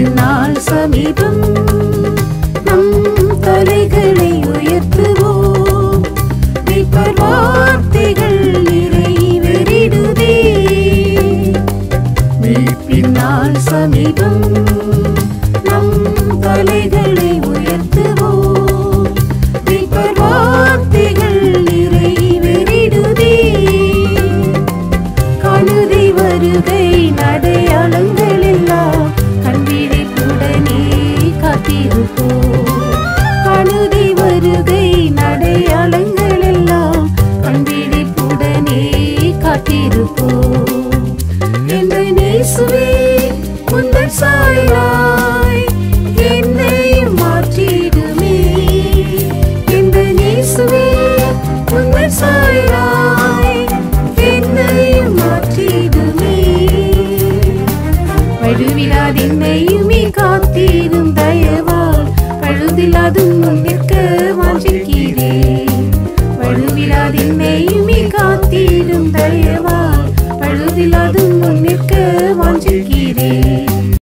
நாள் சமீபம் நம் தலைகளை உயர்த்துவோம் மீட்பர் வார்த்தைகள் நிறைவேறிடுதே மீட்பின் நாள் சமீபம் நம் தலைகளை உயர்த்துவோம் மீட்பர் வார்த்தைகள் நிறைவேறிடுதே கழுதை வருகை நடையாளங்கள் எல்லாம் கண்விழிப்புடனே காத்திருப்போம் கழுதை வருகை நடையாளங்கள் எல்லாம் கண்விழிப்புடனே காத்திருப்போம் என்ற நேசுவே உந்தன் சாயலாய் என்னையும் மாற்றிடுமே இந்த நேசுவே உந்தன் சாயலாய் என்னையும் மாற்றிடுமே வழுவிலாதென்னையுமே காத்தீரும் தயவால் பழுதில்லாதும்